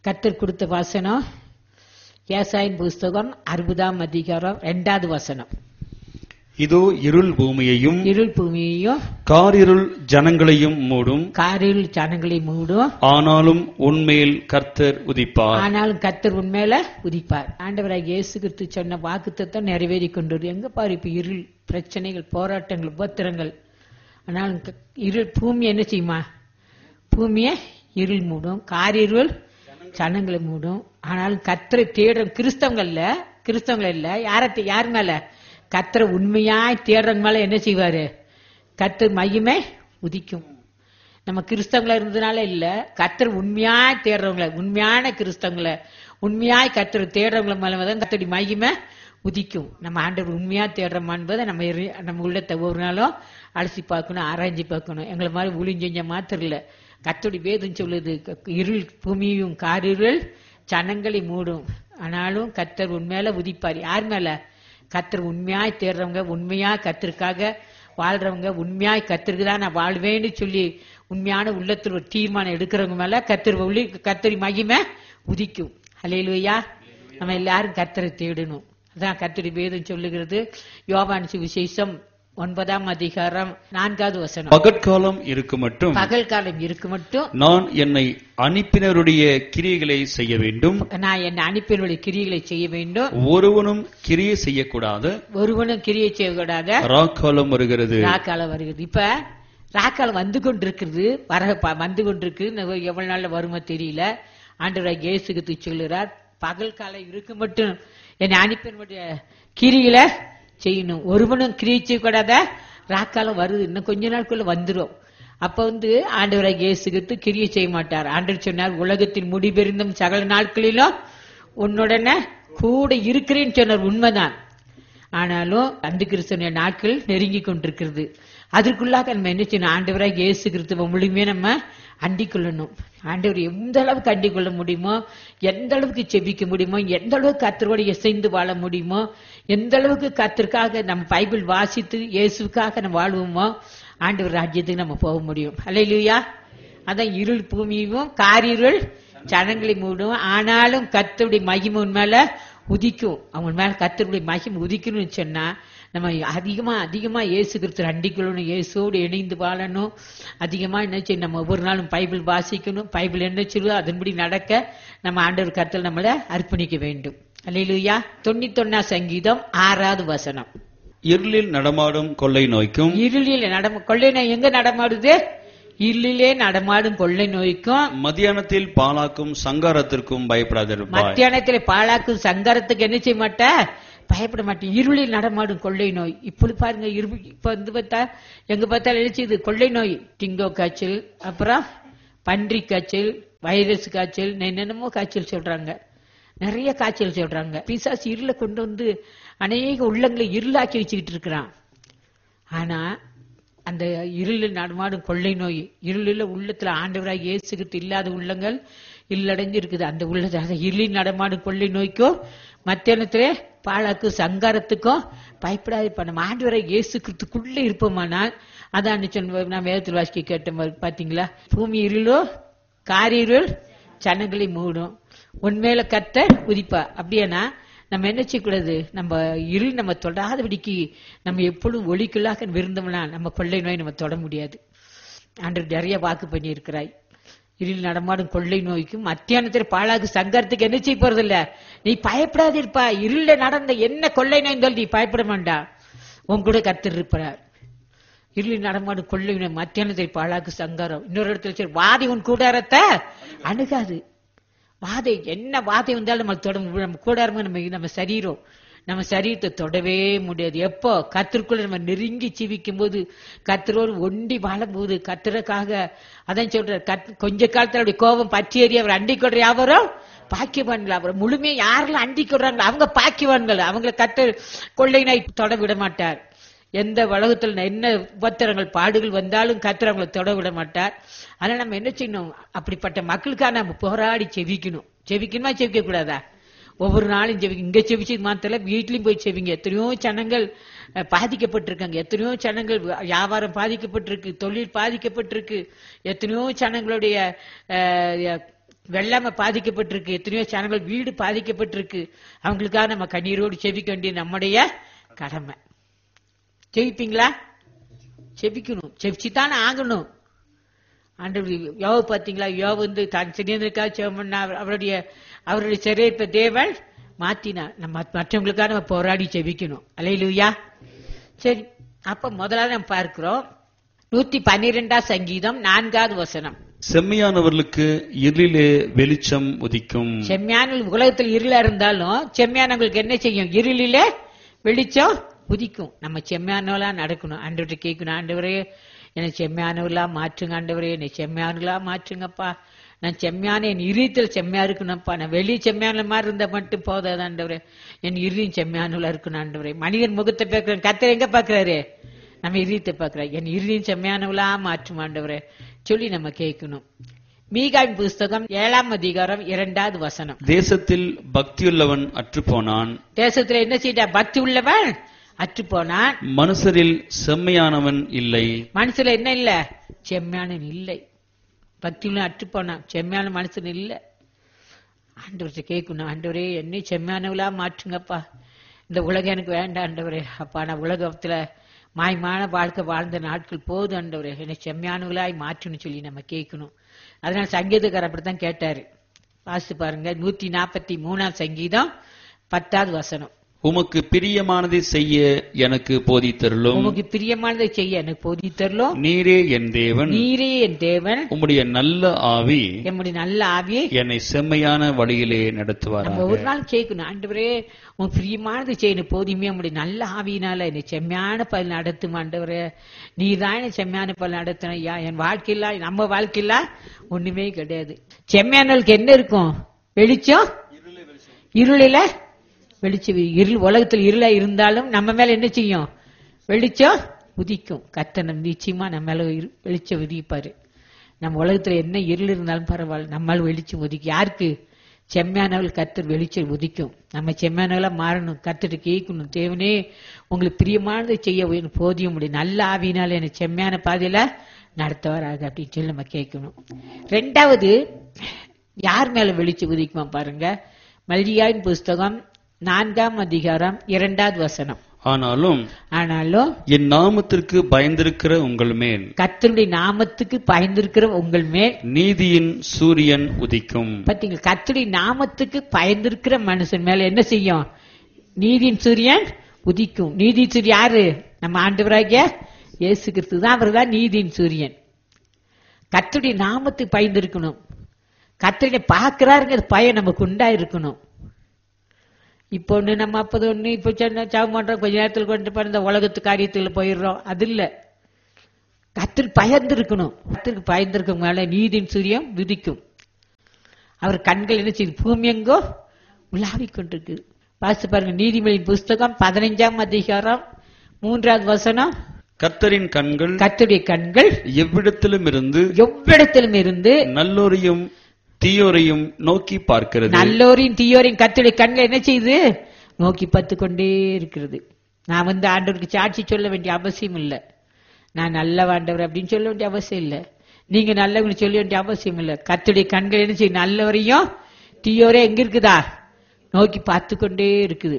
கத்தர் கொடுத்த வசனம் ஏசாயின் புஸ்தகம் அறுபதாம் அதிகாரம் ரெண்டாவது வசனம் இதோ இருள் பூமியையும் இருள் பூமியையும் காரிருள் ஜனங்களையும் மூடும் காரில் ஜனங்களை மூடும் ஆனாலும் உன்மேல் கர்த்தர் உதிப்பார் ஆனாலும் கத்தர் உண்மையில உதிப்பார் ஆண்டவராக இயேசு கிறிஸ்து சொன்ன வாக்குத்தத்தம் நிறைவேறி கொண்டு எங்க பாரு இப்ப இருள் பிரச்சனைகள் போராட்டங்கள் உபத்திரங்கள் ஆனாலும் க- இருள் பூமி என்ன செய்யுமா பூமியை இருள் மூடும் காரிருள் ஜனங்களை மூடும் ஆனாலும் கத்தரை தேடுற கிறிஸ்தவங்கள்ல கிறிஸ்தவங்கள் இல்ல யார யார் மேல கத்தரை உண்மையாய் தேடுறவங்க மேல என்ன செய்வாரு கத்தர் மையமே உதிக்கும் நம்ம கிறிஸ்தவங்களா இருந்ததுனால இல்ல கத்தர் உண்மையாய் தேடுறவங்கள உண்மையான கிறிஸ்தவங்கள உண்மையாய் கத்தர் தேடுறவங்கள மேல தான் கத்தடி மகிமை உதிக்கும் நம்ம ஆண்டவர் உண்மையா தேடுறோமா என்பதை நம்ம இறை- நம்ம உள்ளத்தை ஒரு நாளும் அலசி பார்க்கணும் ஆராய்ச்சி பார்க்கணும் எங்களை மாதிரி ஊழிஞ்செஞ்ச மாத்திரம் இல்ல கத்தோடி வேதம் சொல்லுது க- இருள் பூமியும் காரிருள் சனங்களை மூடும் ஆனாலும் கத்தர் உண்மையில உதிப்பார் யார் மேல கத்தர் உண்மையாய் தேடுறவங்க உண்மையா கத்திற்காக வாழ்றவங்க உண்மையாய் கத்திற்கு தான் நான் வாழ்வேன்னு சொல்லி உண்மையான உள்ளத்தில் ஒரு தீர்மானம் எடுக்கிறவங்க மேல கத்திர உள்ளி கத்தரி மகிமை உதிக்கும் ஹalleluya நம்ம எல்லாரும் கத்தரை தேடணும் அதான் கத்தரி வேதம் சொல்லுகிறது யோவான் விசேஷம் ஒன்பதாம் அதிகாரம் நான்காவது வசனம் பகற்காலம் இருக்கு மட்டும் பகல் காலம் இருக்கு மட்டும் நான் என்னை அனுப்பினருடைய கிரியைகளை செய்ய வேண்டும் நான் என் அனுப்பினுடைய கிரியைகளை செய்ய வேண்டும் ஒருவனும் கிரியை செய்யக்கூடாது ஒருவனும் கிரியை செய்யக்கூடாத ராக்காலம் வருகிறது ராக்காலம் வருகிறது இப்ப ராக்காலம் வந்து கொண்டிருக்கிறது வர ப- வந்து கொண்டிருக்கு இன்னும் எவ்வளவு நாள்ல வருமோ தெரியல ஆண்டவராக இயேசுக்கு சொல்லுறார் பகல் காலம் இருக்கு மட்டும் என்னை அனுப்பினுடைய கிரிகளை செய்யணும் ஒருவனும் கிரியை செய்யக்கூடாத ராக்காலம் வருது இன்னும் கொஞ்ச நாட்குள்ள வந்துரும் அப்ப வந்து ஆண்டவராக இயேசுகிட்டு கிரியை செய்ய மாட்டார் ஆண்டவர் சொன்னார் உலகத்தின் முடிபெருந்தும் சகல நாட்களிலும் உன்னுடனே கூட இருக்கிறேன்னு சொன்னார் உண்மைதான் ஆனாலும் அந்த கிறிஸ்தவனுடைய நாட்கள் நெருங்கி கொண்டிருக்கிறது அதற்குள்ளாக நம்ம என்ன செய்யணும் ஆண்டவராக இயேசு கிறிஸ்துவ முழுமையா நம்ம அண்டிக் கொள்ளணும் ஆண்டவர் எந்த அளவுக்கு அண்டிக் கொள்ள முடியுமோ எந்த அளவுக்கு செபிக்க முடியுமோ எந்த அளவுக்கு கத்தரோடு இசைந்து வாழ முடியுமோ எந்த அளவுக்கு கத்திற்காக நம்ம பைபிள் வாசித்து இயேசுக்காக நம்ம வாழ்வோமோ ஆண்டவர் ராஜ்யத்துக்கு நம்ம போக முடியும் அல்லையா அதான் இருள் பூமியும் காரிருள் ஜனங்களை மூடும் ஆனாலும் கத்தருடைய மகிமை உன் மேல உதிக்கும் அவன் மேல கத்தருடைய மகிமை உதிக்கணும்னு சொன்னா நம்ம அதிகமா அதிகமா இயேசு கிறிஸ்து அண்டிக்கொள்ளணும் இயேசுவோடு இணைந்து வாழணும் அதிகமா என்ன செய்யணும் நம்ம ஒவ்வொரு நாளும் பைபிள் வாசிக்கணும் பைபிள் என்ன சொல்லுதோ அதன்படி நடக்க நம்ம ஆண்டவர் கருத்தில் நம்மளை அர்ப்பணிக்க வேண்டும் அல்லையிலுயா தொண்ணூத்தொன்னா சங்கீதம் ஆறாவது வசனம் இருளில் நடமாடும் கொள்ளை நோய்க்கும் இருளில் நடம கொள்ளை நோய் எங்க நடமாடுது இருளிலே நடமாடும் கொள்ளை நோய்க்கும் மத்தியானத்தில் பாலாக்கும் சங்காரத்திற்கும் பயப்படாதிருப்பாய் மத்தியானத்துல பாழாக்கும் சங்கரத்துக்கு என்ன செய்ய மாட்ட பயப்பட மாட்டேன் இருளில் நடமாடும் கொள்ளை நோய் இப்படி பாருங்க இருபு இப்ப வந்து பார்த்தா எங்க பார்த்தாலும் எழுச்சிது கொள்ளை நோய் டிங்கோ காய்ச்சல் அப்புறம் பன்றி காய்ச்சல் வைரஸ் காய்ச்சல் என்னென்னமோ காய்ச்சல் சொல்றாங்க நிறைய காய்ச்சல் சொல்றாங்க பிசாசு இருளை கொண்டு வந்து அநேக உள்ளங்களை இருளாக்கி வச்சுக்கிட்டு இருக்கிறான் ஆனா அந்த இருளில் நடமாடும் கொள்ளை நோய் இருளில் உள்ளத்துல ஆண்டவராக இயேசுகிட்டு இல்லாத உள்ளங்கள் இல்லடைஞ்சு இருக்குது அந்த உள்ளது அந்த இருளில் நடமாடும் கொள்ளை நோய்க்கும் மத்தியானத்திலே பாழாக்கும் சங்காரத்துக்கும் பயப்படாது இப்ப நம்ம ஆண்டவராக இயேசு கிறிஸ்துக்குள்ள இருப்போமானால் அதான் சொன்ன நான் வேதத்தில் வாசிக்க கேட்ட மாதிரி பாத்தீங்களா பூமி இருளோ காரிருள் சனங்களை மூடும் உண்மையில கத்த உதிப்பா அப்படியானா நம்ம என்ன செய்யக்கூடாது நம்ம இருள் நம்ம தொடாதபடிக்கு நம்ம எப்பொழுதும் ஒளிக்குள்ளாக விருந்தோம்னா நம்ம கொள்ளை நோய் நம்ம தொட முடியாது ஆண்டு நிறைய வாக்கு பண்ணி இருக்கிறாய் இருள் நடமாடும் கொள்ளை நோய்க்கும் மத்தியானத்தில் பாழாக்கு சங்கரத்துக்கு என்ன செய்ய போறதில்ல நீ பயப்படாதிருப்பா இருள நடந்த என்ன கொள்ளை நோய் சொல்லி நீ பயப்பட வேண்டாம் உன் கூட கத்தர் இருப்பார் இருளில் நடமாடும் கொள்ளை நோய் மத்தியானத்தில் பாழாக்கு சங்காரம் இன்னொரு இடத்துல சரி வாதி உன் கூடாரத்தை அணுகாது வாதை என்ன வாதை வந்தாலும் நம்ம தொட நம்ம கூடாரமா நம்ம நம்ம சரீரம் நம்ம சரீரத்தை தொடவே முடியாது எப்போ கத்திற்குள்ள நம்ம நெருங்கி ஜீவிக்கும் போது கத்தரோடு ஒண்டி வாழும்போது கத்திரக்காக அதான் சொல்ற கத் கொஞ்ச காலத்துல அப்படி கோபம் பற்றி ஏறி அவர் அண்டி கொள்ற யாவரும் பாக்கியவான்கள் அவர் முழுமையா யாரெல்லாம் அண்டி கொள்றாங்களோ அவங்க பாக்கியவான்கள் அவங்களை கத்த கொள்ளை நாய் தொட விட மாட்டார் எந்த உலகத்தில் என்ன உபத்திரங்கள் பாடுகள் வந்தாலும் கத்தர் அவங்களை தொட விட மாட்டார் அதனால நம்ம என்ன செய்யணும் அப்படிப்பட்ட மக்களுக்காக நம்ம போராடி செவிக்கணும் செவிக்கணுமா செவிக்க கூடாதா ஒவ்வொரு நாளும் செவிக்க இங்க செவிச்சது மாத்திர வீட்லயும் போய் செவிங்க எத்தனையோ ஜனங்கள் அஹ், பாதிக்கப்பட்டிருக்காங்க எத்தனையோ ஜனங்கள் வியாபாரம் பாதிக்கப்பட்டிருக்கு தொழில் பாதிக்கப்பட்டிருக்கு எத்தனையோ ஜனங்களுடைய அஹ், வெள்ளாம பாதிக்கப்பட்டிருக்கு எத்தனையோ சேனல்கள் வீடு பாதிக்கப்பட்டிருக்கு அவங்களுக்காக நம்ம கண்ணீரோடு செபிக்க வேண்டிய நம்முடைய கடமை ஜெயிப்பீங்களா செபிக்கணும் செபிச்சுத்தானே ஆகணும் ஆண்டவர் யோவ பாத்தீங்களா யோவ வந்து தான் சிறியதற்காக ஜெபம் பண்ணா அவர்- அவருடைய அவருடைய சிறைப்ப தேவன் மாத்தினா நம்ம மற்றவங்களுக்காக நம்ம போராடி ஜெபிக்கணும் அலையிலுயா சரி அப்ப முதலாவது நம்ம பார்க்கிறோம் நூத்தி பன்னிரெண்டாம் சங்கீதம் நான்காவது வசனம் செம்மையானவர்களுக்கு இருளிலே வெளிச்சம் உதிக்கும் செம்மையான உலகத்தில் இருளா இருந்தாலும் செம்மையானவங்களுக்கு என்ன செய்யும் இருளிலே வெளிச்சம் உதிக்கும் நம்ம செம்மையானவளா நடக்கணும் ஆண்டவர்கிட்ட கேட்கணும் ஆண்டவரே என்னை செம்மையானவர்களா மாற்றுங்க ஆண்டவரே என்னை செம்மையானவர்களா மாற்றுங்கப்பா நான் செம்மையான என் இறுதியில் செம்மையா இருக்கணும்ப்பா நான் வெளியே செம்மையான மாதிரி இருந்தா மட்டும் போதாது ஆண்டவரே என் இறுதியும் செம்மையானவளா இருக்கணும் ஆண்டவரே மனிதன் முகத்தை பார்க்கிறேன் கத்தர் எங்க பாக்குறாரு நம்ம இறுதியத்தை பார்க்கிறோம் என் இறுதியும் செம்மையானவளா மாற்றும் ஆண்டவரே சொல்லி நம்ம கேட்கணும் மீகாவின் புஸ்தகம் ஏழாம் அதிகாரம் இரண்டாவது வசனம் தேசத்தில் பக்தியுள்ளவன் அற்றுப்போனான் தேசத்துல என்ன செய்ய பக்தி உள்ளவன் அற்று போனான் மனுஷரில் செம்மையானவன் இல்லை மனசுல என்ன இல்ல செம்மையான இல்லை பக்தி உள்ள அற்று போனான் செம்மையான மனுஷன் இல்ல ஆண்டவர்கிட்ட கேட்கணும் ஆண்டவரே என்னை செம்மையானவளா மாற்றுங்கப்பா இந்த உலகம் எனக்கு வேண்டாம் ஆண்டவரே அப்பா நான் உலகத்துல மாயமான வாழ்க்கை வாழ்ந்த நாட்கள் போதும் ஆண்டவரே என்னை செம்மையானவளாய் மாற்றுன்னு சொல்லி நம்ம கேட்கணும் அதனால சங்கீதக்காரர் அப்படித்தான் கேட்டாரு வாசித்து பாருங்க நூத்தி நாற்பத்தி மூணாம் சங்கீதம் பத்தாவது வசனம் உமக்கு பிரியமானதை செய்ய எனக்கு போதித்தருளும் உமக்கு பிரியமானதை செய்ய எனக்கு போதி தரலும் நீரே என் தேவன் நீரே என் தேவன் உம்முடைய நல்ல ஆவி எம்முடைய நல்ல ஆவியை என்னை செம்மையான வழியிலே நம்ம நடத்துவாராக ஒரு நாள் கேட்கணும் ஆண்டவரே உன் பிரியமானது செய்யணும் போதுமே உங்களுடைய நல்ல ஆவியினால என்னை செம்மையான பல் நடத்தும் ஆண்டவரே நீ தான் என்னை செம்மையான பல் நடத்தணும் ஐயா என் வாழ்க்கையில நம்ம வாழ்க்கையில ஒண்ணுமே கிடையாது செம்மையானவளுக்கு என்ன இருக்கும் வெளிச்சம் இருளில வெளிச்சம் இருள் உலகத்தில் இருளா இருந்தாலும் நம்ம மேல என்ன செய்யும் வெளிச்சம் உதிக்கும் கத்தனம் நிச்சயமா நம்ம மேல இரு- வெளிச்சம் உதிப்பாரு நம்ம உலகத்துல என்ன இருள் இருந்தாலும் பரவாயில்ல நம்மால் வெளிச்சம் உதிக்கும் யாருக்கு செம்மையானவள் கத்தர் வெளிச்சம் உதிக்கும் நம்ம செம்மையானவளா மாறணும் கத்துட்டு கேட்கணும் தேவனே உங்களுக்கு பிரியமானதை செய்ய வேணும் போதிய முடியும் நல்ல ஆவியினால எனக்கு செம்மையான பாதையில நடத்துவாராக அப்படின்னு சொல்லி நம்ம கேட்கணும் ரெண்டாவது யார் மேல வெளிச்சம் உதிக்குமா பாருங்க மல்லியாவின் புஸ்தகம் நான்காம் அதிகாரம் இரண்டாவது வசனம் ஆனாலும் ஆனாலும் என் நாமத்திற்கு பயந்திருக்கிற உங்கள் மேல் கர்த்தருடைய நாமத்துக்கு பயந்திருக்கிற உங்கள் மேல் நீதியின் சூரியன் உதிக்கும் பாத்தீங்க கர்த்தருடைய நாமத்துக்கு பயந்திருக்கிற மனுஷன் மேல என்ன செய்யும் நீதியின் சூரியன் உதிக்கும் நீதி சூரியன் யாரு நம்ம ஆண்டவராகிய இயேசு கிறிஸ்து தான் அவர் தான் நீதியின் சூரியன் கர்த்தருடைய நாமத்துக்கு பயந்திருக்கணும் கர்த்தருடைய பார்க்கிறாருங்கிற பயம் நமக்கு உண்டா இருக்கணும் இப்போ ஒண்ணு நம்ம அப்பது ஒண்ணு இப்போ சொன்ன சாவு மாட்டோம் கொஞ்ச நேரத்தில் கொண்டு போய் இந்த உலகத்து காரியத்தில் போயிடுறோம் அது இல்ல கத்திற்கு பயந்து இருக்கணும் கத்திற்கு பயந்திருக்க மேல நீதியின் சூரியம் விதிக்கும் அவர் கண்கள் என்ன செய்யுது பூமி எங்கோ உலாவிக் கொண்டிருக்கு வாசித்து பாருங்க நீதிமொழியின் புஸ்தகம் பதினைஞ்சாம் அதிகாரம் மூன்றாவது வசனம் கர்த்தரின் கண்கள் கத்துடைய கண்கள் எவ்விடத்திலும் இருந்து எவ்விடத்திலும் இருந்து நல்லோரையும் தீயோரையும் நோக்கி பார்க்கிறது நல்லோரின் தீயோரின் கத்துடைய கண்கள் என்ன செய்யுது நோக்கி பார்த்து கொண்டே இருக்கிறது நான் வந்து ஆண்டவருக்கு சாட்சி சொல்ல வேண்டிய அவசியம் இல்லை நான் நல்ல ஆண்டவர் அப்படின்னு சொல்ல வேண்டிய அவசியம் இல்லை நீங்க நல்லவங்க சொல்ல வேண்டிய அவசியம் இல்லை கத்துடைய கண்கள் என்ன செய்யும் நல்லவரையும் தீயோரே எங்க இருக்குதா நோக்கி பார்த்து கொண்டே இருக்குது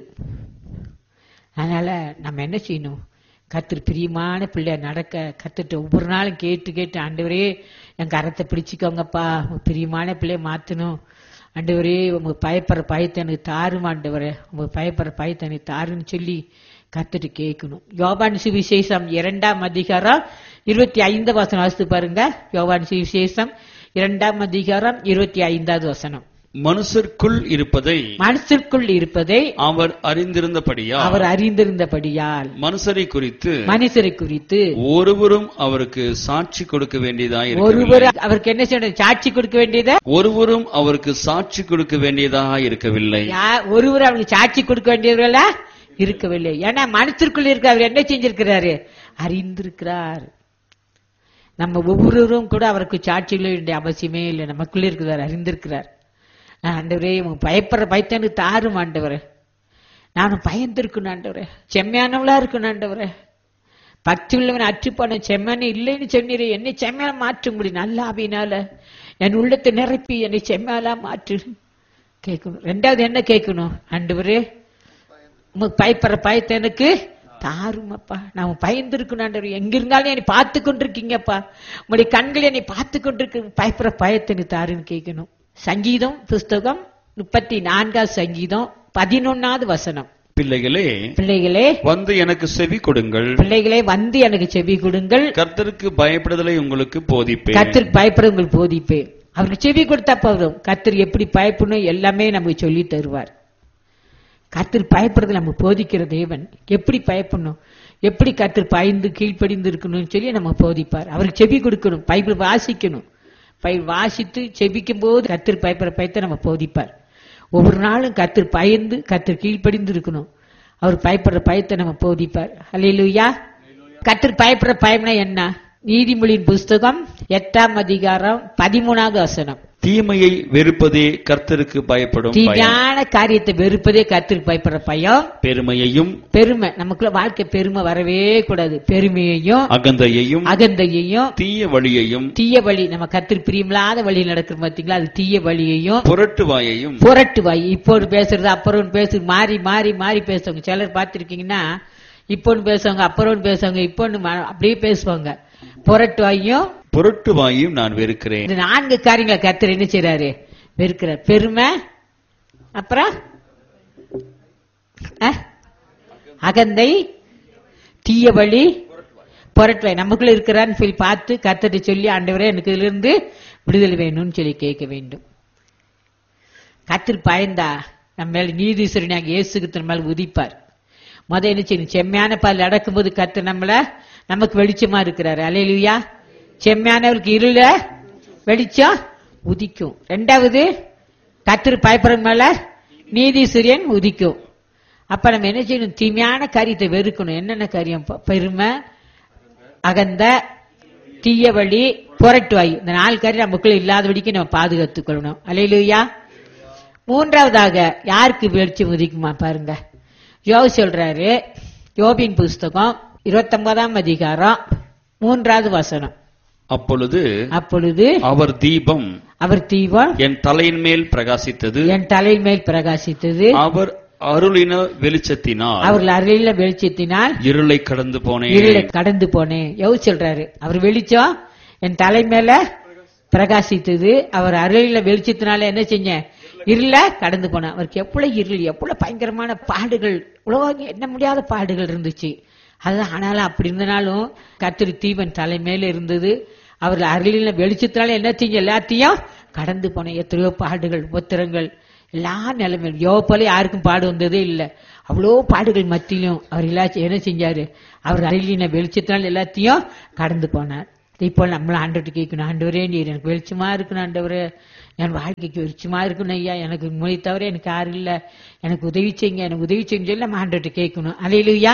அதனால நம்ம என்ன செய்யணும் கர்த்தர் பிரியமான பிள்ளையா நடக்க கத்துட்டு ஒவ்வொரு நாளும் கேட்டு கேட்டு ஆண்டவரே என் கரத்தை பிடிச்சிக்கோங்கப்பா உங்க பிரியமான பிள்ளைய மாத்தணும் ஆண்டவரே உங்க பயப்படுற பயத்தை எனக்கு தாரும் ஆண்டவரே உங்க பயப்படுற பயத்தை எனக்கு தாருன்னு சொல்லி கத்துட்டு கேட்கணும் யோவான் சுவிசேஷம் இரண்டாம் அதிகாரம் இருபத்தி ஐந்து வசனம் வாசித்து பாருங்க யோவான் சுவிசேஷம் இரண்டாம் அதிகாரம் இருபத்தி ஐந்தாவது வசனம் மனுஷருக்குள் இருப்பதை மனசிற்குள் இருப்பதை அவர் அறிந்திருந்தபடியா அவர் அறிந்திருந்தபடியால் மனுஷரை குறித்து மனுஷரை குறித்து ஒருவரும் அவருக்கு சாட்சி கொடுக்க வேண்டியதாக ஒருவர் அவருக்கு என்ன செய்யணும் சாட்சி கொடுக்க வேண்டியத ஒருவரும் அவருக்கு சாட்சி கொடுக்க வேண்டியதாக இருக்கவில்லை யா- ஒருவர் அவருக்கு சாட்சி கொடுக்க வேண்டியவர்களா இருக்கவில்லை ஏன்னா மனத்திற்குள் இருக்க அவர் என்ன செஞ்சிருக்கிறாரு அறிந்திருக்கிறார் நம்ம ஒவ்வொருவரும் கூட அவருக்கு சாட்சி சொல்ல வேண்டிய அவசியமே இல்லை நமக்குள்ள இருக்கிறார் அறிந்திருக்கிறார் ஆண்டவரே உங்க பயப்படுற பயத்தனுக்கு தாரும் ஆண்டவரே நானும் பயந்திருக்கணும் ஆண்டவரே செம்மையானவளா இருக்கணும் ஆண்டவரே பக்தி உள்ளவன் அற்றுப்போன செம்மனே இல்லைன்னு சொன்னீரே என்னை செம்மையான மாற்ற முடியும் நல்ல ஆவியினால என் உள்ளத்தை நிரப்பி என்னை செம்மாலா மாற்று கேட்கணும் ரெண்டாவது என்ன கேட்கணும் ஆண்டவரே உமக்கு பயப்படுற பயத்தை எனக்கு தாருமப்பா நான் பயந்து இருக்கணும் ஆண்டவர் எங்க இருந்தாலும் என்னை பார்த்து கொண்டிருக்கீங்கப்பா உங்களுடைய கண்கள் என்னை பார்த்து கொண்டிருக்கு பயப்படுற பயத்தை எனக்கு தாருன்னு கேட்கணும் சங்கீதம் புஸ்தகம் முப்பத்தி நான்காவது சங்கீதம் பதினொன்னாவது வசனம் பிள்ளைகளே பிள்ளைகளே வந்து எனக்கு செவி கொடுங்கள் பிள்ளைகளே வந்து எனக்கு செவி கொடுங்கள் கர்த்தருக்கு பயப்படுதலை உங்களுக்கு போதிப்பேன் கத்திற்கு பயப்பட உங்களுக்கு போதிப்பேன் அவருக்கு செவி கொடுத்தா போதும் கத்தர் எப்படி பயப்படணும் எல்லாமே நமக்கு சொல்லி தருவார் கத்தர் பயப்படுறது நம்ம போதிக்கிற தேவன் எப்படி பயப்படணும் எப்படி கத்தர் பயந்து கீழ்ப்படிந்து இருக்கணும்னு சொல்லி நம்ம போதிப்பார் அவருக்கு செவி கொடுக்கணும் பைபிள் வாசிக்கணும் பைபிள் வாசித்து செபிக்கும் போது கத்தர் பயப்படுற பயத்தை நம்ம போதிப்பார் ஒவ்வொரு நாளும் கத்தர் பயந்து கத்தர் கீழ்ப்படிந்து இருக்கணும் அவர் பயப்படுற பயத்தை நம்ம போதிப்பார் அல்லையா கத்தர் பயப்படுற பயம்னா என்ன நீதிமொழியின் புஸ்தகம் எட்டாம் அதிகாரம் பதிமூணாவது வசனம் தீமையை வெறுப்பதே கர்த்தருக்கு பயப்படும் பயம் தீமையான காரியத்தை வெறுப்பதே கத்திற்கு பயப்படுற பயம் பெருமையையும் பெருமை நமக்குள்ள வாழ்க்கை பெருமை வரவே கூடாது பெருமையையும் அகந்தையையும் அகந்தையையும் தீய வழியையும் தீய வழி நம்ம கத்திரி பிரியமில்லாத வழி நடக்கிற பாத்தீங்களா அது தீய வழியையும் புரட்டுவாயையும் புரட்டு வாய் இப்போன்னு பேசுறது அப்புறம் பேசுறது மாறி மாறி மாறி பேசுவாங்க சிலர் பார்த்திருக்கீங்கன்னா இப்போன்னு பேசுவாங்க அப்புறம் பேசுவாங்க இப்போன்னு மா- அப்படியே பேசுவாங்க புரட்டு வாயும் புரட்டுவாயும் நான் வெறுக்கிறேன் இந்த நான்கு காரியங்களை கத்தர் என்ன செய்றாரு வெறுக்கிறார் பெருமை அப்புறம் அஹ், அகந்தை தீய வழி புரட்டுவாய் நமக்குள்ள இருக்கிறான்னு சொல்லி பார்த்து கத்தரை சொல்லி ஆண்டவரே எனக்கு இதுல இருந்து விடுதலை வேணும்னு சொல்லி கேட்க வேண்டும் கத்திர பயந்தா நம்ம மேல நீதீஸ்வரனாக இயேசுக்கு மேல உதிப்பார் முத என்ன செய்யணும் செம்மையான பால் நடக்கும்போது கத்து நம்மள நமக்கு வெளிச்சமா இருக்கிறாரு அலையிலுயா செம்மையானவருக்கு இருள வெளிச்சம் உதிக்கும் ரெண்டாவது கத்திர பயப்படுற மேல நீதீஸ்வரியன் உதிக்கும் அப்ப நம்ம என்ன செய்யணும் தீமையான காரியத்தை வெறுக்கணும் என்னென்ன காரியம் ப- பெருமை அகந்த தீய வழி புரட்டுவாய் இந்த நாலு காரியம் நமக்குள்ள இல்லாதபடிக்கு நம்ம பாதுகாத்துக் கொள்ளணும் அலையிலுயா மூன்றாவதாக யாருக்கு வெளிச்சம் உதிக்குமா பாருங்க யோபு சொல்றாரு யோபின் புஸ்தகம் இருபத்தொன்பதாம் அதிகாரம் மூன்றாவது வசனம் அப்பொழுது அப்பொழுது அவர் தீபம் அவர் தீபம் என் தலையின் மேல் பிரகாசித்தது என் தலை மேல் பிரகாசித்தது அவர் அருளின வெளிச்சத்தினால் அவர்கள் அருளில வெளிச்சத்தினால் இருளை கடந்து போனேன் இருளை கடந்து போனேன் யோசி சொல்றாரு அவர் வெளிச்சம் என் தலை மேல பிரகாசித்தது அவர் அருளில வெளிச்சத்தினால என்ன செஞ்சேன் இருள கடந்து போனேன் அவருக்கு எவ்வளவு இருள் எவ்வளவு பயங்கரமான பாடுகள் உலகம் என்ன முடியாத பாடுகள் இருந்துச்சு அதுதான் ஆனாலும் அப்படி இருந்தனாலும் கத்திரி தீபன் தலை மேல இருந்தது அவர் அருளில வெளிச்சத்தினால என்ன செஞ்ச எல்லாத்தையும் கடந்து போனேன் எத்தனையோ பாடுகள் உபத்திரங்கள் எல்லா நிலைமையும் யோ போல யாருக்கும் பாடு வந்ததே இல்லை அவ்வளோ பாடுகள் மத்தியிலும் அவர் எல்லாச்சும் என்ன செஞ்சாரு அவர் அருளின வெளிச்சத்தினால் எல்லாத்தையும் கடந்து போனார் இப்போ நம்மளும் ஆண்டவர்கிட்ட கேட்கணும் ஆண்டவரே நீர் எனக்கு வெளிச்சமா இருக்கணும் ஆண்டவரே என் வாழ்க்கைக்கு வெளிச்சமா இருக்கணும் ஐயா எனக்கு மொழி தவிர எனக்கு யாரும் இல்ல எனக்கு உதவி செய்யுங்க எனக்கு உதவி செய்யுங்க சொல்லி நம்ம ஆண்டவர்கிட்ட கேட்கணும் அலையிலுயா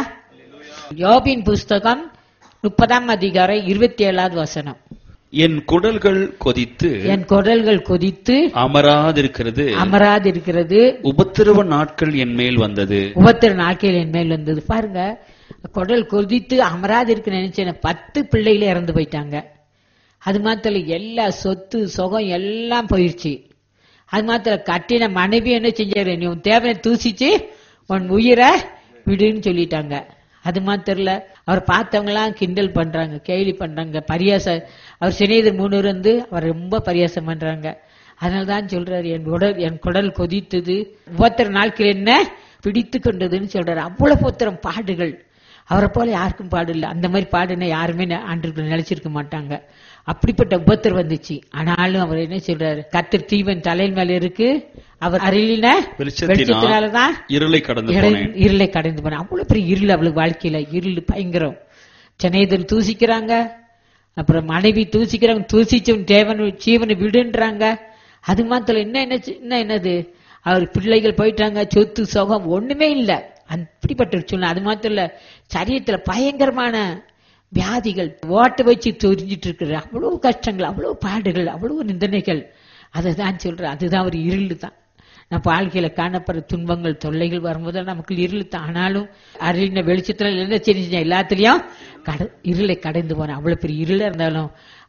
யோபின் புஸ்தகம் முப்பதாம் அதிகாரம் இருபத்தி ஏழாவது வசனம் என் குடல்கள் கொதித்து என் குடல்கள் கொதித்து அமராதிருக்கிறது அமராதிருக்கிறது உபத்திரவ நாட்கள் என் மேல் வந்தது உபத்திர நாட்கள் என் மேல் வந்தது பாருங்க குடல் கொதித்து அமராது இருக்கு நினைச்சேன் பத்து பிள்ளைகளே இறந்து போயிட்டாங்க அது மாத்திரம் இல்ல, எல்லா சொத்து சுகம் எல்லாம் போயிடுச்சு அது மாத்திரம் கட்டின மனைவி என்ன செஞ்சாரு நீ உன் தேவையை தூசிச்சு உன் உயிரை விடுன்னு சொல்லிட்டாங்க அது மாத்திரம் இல்ல அவர் பார்த்தவங்கலாம் கிண்டல் பண்றாங்க கேலி பண்றாங்க பரியாச அவர் சிநேகிதர் மூணு பேர் வந்து அவர் ரொம்ப பரியாசம் பண்றாங்க அதனால தான் சொல்றாரு என் உடல் என் குடல் கொதித்தது உபத்திர நாட்கள் என்ன பிடித்து கொண்டதுன்னு சொல்றாரு அவ்வளவு புத்திரம் பாடுகள் அவரை போல யாருக்கும் பாடு இல்லை அந்த மாதிரி பாடுனா யாருமே ஆண்டு நினைச்சிருக்க மாட்டாங்க அப்படிப்பட்ட உபத்திரம் வந்துச்சு ஆனாலும் அவர் என்ன சொல்றாரு கத்திர தீவன் தலையின் மேல இருக்கு அவர் அருளின வெளிச்சத்தினால் வெளிச்சத்தினாலதான் இருளை கடந்து இறை- போனேன் இருளை கடந்து போன அவ்வளவு பெரிய இருள் அவளுக்கு வாழ்க்கையில இருள் பயங்கரம் சென்னைதன் தூசிக்கிறாங்க அப்புறம் மனைவி தூசிக்கிறாங்க தூசிச்சவன் தேவன் ஜீவனை விடுன்றாங்க அது மாத்திரம் என்ன என்ன என்ன என்னது அவர் பிள்ளைகள் போயிட்டாங்க சொத்து சுகம் ஒண்ணுமே இல்ல அப்படிப்பட்ட ஒரு சூழ்நிலை அது மாத்திரம் இல்ல சரீரத்துல பயங்கரமான வியாதிகள் ஓட்ட வச்சு தெரிஞ்சிட்டு இருக்கிற அவ்வளவு கஷ்டங்கள் அவ்வளவு பாடுகள் அவ்வளவு நிந்தனைகள் அதை தான் சொல்றேன் அதுதான் ஒரு இருள் தான் நம்ம வாழ்க்கையில காணப்படுற துன்பங்கள் தொல்லைகள் வரும்போது நமக்கு இருள் தான் ஆனாலும் அருளின வெளிச்சத்துல என்ன செஞ்சு எல்லாத்துலயும் கட இருளை கடந்து போனேன் அவ்வளவு பெரிய இருளா இருந்தாலும்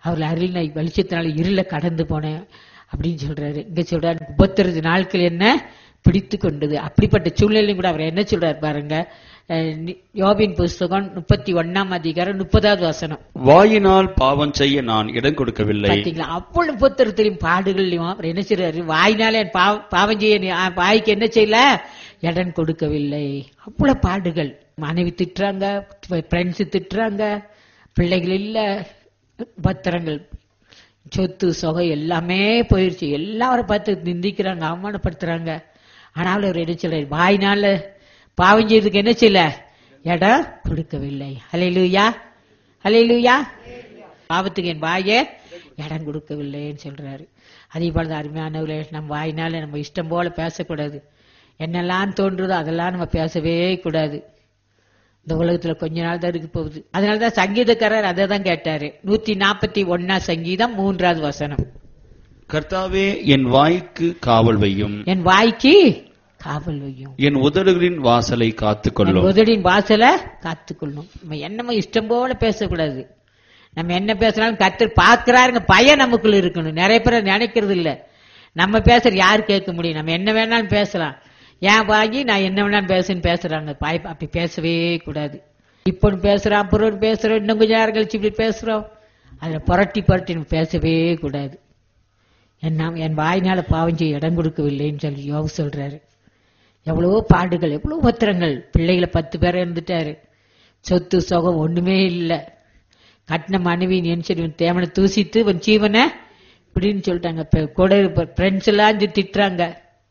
அவர் அருளினை வெளிச்சத்தினால இருள கடந்து போனேன் அப்படின்னு சொல்றாரு இங்க சொல்றாரு முப்பத்தி நாட்கள் என்ன பிடித்து கொண்டது அப்படிப்பட்ட சூழ்நிலையும் கூட அவர் என்ன சொல்றாரு பாருங்க அஹ் நி- யோபின் புஸ்தகம் முப்பத்தி ஒன்னாம் அதிகாரம் முப்பதாவது வசனம் வாயினால் பாவம் செய்ய நான் இடம் கொடுக்கவில்லை பாத்தீங்களா அவ்வளவு புத்திரத்திலையும் பாடுகள்லையும் அவர் என்ன செய்றாரு வாயினால என் பாவ- பாவம் செய்ய நீ- ஆ, வாய்க்கு என்ன செய்யல இடம் கொடுக்கவில்லை அவ்வளவு பாடுகள் மனைவி திட்டுறாங்க ஃப்ரெண்ட்ஸ் திட்டுறாங்க பிள்ளைகள் இல்ல பத்திரங்கள் சொத்து சொகை எல்லாமே போயிருச்சு எல்லாரும் பார்த்து நிந்திக்கிறாங்க அவமானப்படுத்துறாங்க ஆனாலும் அவர் என்ன சொல்றாரு வாயினால பாவம் செய்யறதுக்கு என்ன செய்யல இடம் கொடுக்கவில்லை ஹalleluya ஹalleluya பாவத்துக்கு என் வாயே இடம் கொடுக்கவில்லைன்னு சொல்றாரு அதே போல தான் அருமையானவர்களே நம்ம வாயினால நம்ம இஷ்டம் போல பேசக்கூடாது என்னெல்லாம் தோன்றுதோ அதெல்லாம் நம்ம பேசவே கூடாது இந்த உலகத்துல கொஞ்ச நாள் தான் இருக்கு போகுது அதனாலதான் சங்கீதக்காரர் அதை தான் கேட்டாரு நூத்தி நாற்பத்தி ஒன்னா சங்கீதம் மூன்றாவது வசனம் கர்த்தாவே என் வாய்க்கு காவல் வையும் என் வாய்க்கு காவல் வையும் என் உதடுகளின் வாசலை என் காத்துக்கொள்ளும் உதடின் வாசல காத்துக்கொள்ளும் நம்ம என்னமோ இஷ்டம் போல பேசக்கூடாது நம்ம என்ன பேசினாலும் கத்தர் பார்க்கிறாருங்க பயம் நமக்குள்ள இருக்கணும் நிறைய பேர் நினைக்கிறது இல்ல நம்ம பேசுற யாரு கேட்க முடியும் நம்ம என்ன வேணாலும் பேசலாம் ஏன் வாங்கி நான் என்ன வேணாலும் பேசுன்னு பேசுறாங்க பாய் அப்படி பேசவே கூடாது இப்போ ஒண்ணு பேசுறோம் அப்புறம் ஒண்ணு பேசுறோம் இன்னும் கொஞ்சம் நேரம் கழிச்சு இப்படி பேசுறோம் அதுல புரட்டி புரட்டி நம்ம பேசவே கூடாது என்ன என் வாயினால பாவம் செய்ய இடம் கொடுக்கவில்லைன்னு சொல்லி யோக சொல்றாரு எவ்வளவோ பாடுகள் எவ்வளவு பத்திரங்கள் பிள்ளைகளை பத்து பேரை இருந்துட்டாரு சொத்து சுகம் ஒண்ணுமே இல்ல கட்டின மனைவி நினைச்சிட்டு தேவனை தூசித்து உன் ஜீவனை இப்படின்னு சொல்லிட்டாங்க இப்ப கூட ஃப்ரெண்ட்ஸ் எல்லாம் வந்து திட்டுறாங்க